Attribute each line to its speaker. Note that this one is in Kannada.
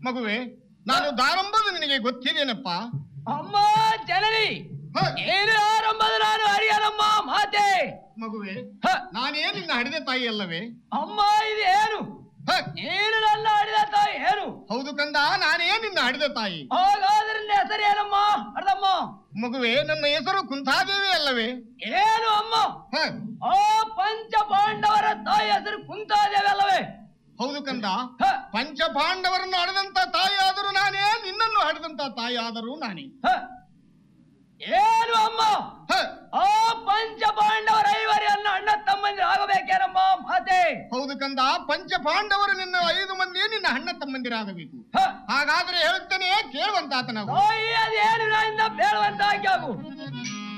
Speaker 1: ಮಗುವೆ ನಾನು ದಾರಂಬದು ನಿನಗೆ ಗೊತ್ತಿದೇನಪ್ಪ
Speaker 2: ಅಮ್ಮ ಜನನಿ
Speaker 1: ಹ,
Speaker 2: ಏನು ಆರಂಭದ ನಾನು ಅರಿಯನಮ್ಮ ಮಾತೆ
Speaker 1: ಮಗುವೆ
Speaker 2: ಹ,
Speaker 1: ನಾನೇ ನಿನ್ನ ಹಡಿದ ತಾಯಿ ಅಲ್ಲವೇ
Speaker 2: ಅಮ್ಮ ಇದು ಏನು
Speaker 1: ಹ,
Speaker 2: ನೀನು ನನ್ನ ಅಡಿದ ತಾಯಿ ಏನು
Speaker 1: ಹೌದು ಕಂದ ನಾನೇ ನಿನ್ನ ಹಡಿದ ತಾಯಿ
Speaker 2: ಹಾಗಾದ್ರೆ ನಿನ್ನ ಹೆಸರೇನಮ್ಮ ಅರ್ಧಮ್ಮ
Speaker 1: ಮಗುವೆ ನನ್ನ ಹೆಸರು ಕುಂತಾದೇವಿ ಅಲ್ಲವೇ
Speaker 2: ಏನು ಅಮ್ಮ
Speaker 1: ಹ,
Speaker 2: ಆ ಪಂಚ ಪಾಂಡವರ ತಾಯಿ ಹೆಸರು ಕುಂತಾದೇವಿ ಅಲ್ಲವೇ
Speaker 1: ಹೌದು ಕಂದ
Speaker 2: ಹ,
Speaker 1: ಪಂಚ ಪಾಂಡವರನ್ನು ಹಡೆದಂತ ತಾಯಿ ಆದರೂ ನಾನೇ ನಿನ್ನನ್ನು ಹಡೆದಂತ ತಾಯಿ ಆದರೂ ನಾನೇ
Speaker 2: ಹ. ಏನು ಅಮ್ಮ
Speaker 1: ಹ,
Speaker 2: ಆ ಪಂಚ ಪಾಂಡವರ ಐವರಿಯನ್ನ ಅಣ್ಣ ತಮ್ಮಂದಿರು ಆಗಬೇಕೇನಮ್ಮ ಮಾತೆ
Speaker 1: ಹೌದು ಕಂದ ಪಂಚ ಪಾಂಡವರು ನಿನ್ನ ಐದು ಮಂದಿ ನಿನ್ನ ಅಣ್ಣ ತಮ್ಮಂದಿರಾಗಬೇಕು
Speaker 2: ಹ,
Speaker 1: ಹಾಗಾದ್ರೆ ಹೇಳುತ್ತೇನೆ ಕೇಳುವಂತಾತ ನಾವು
Speaker 2: ತಾಯಿ ಅದೇನು ನಾಯಿಂದ ಬೇಡುವಂತ ಆಗ್ಯಾಗು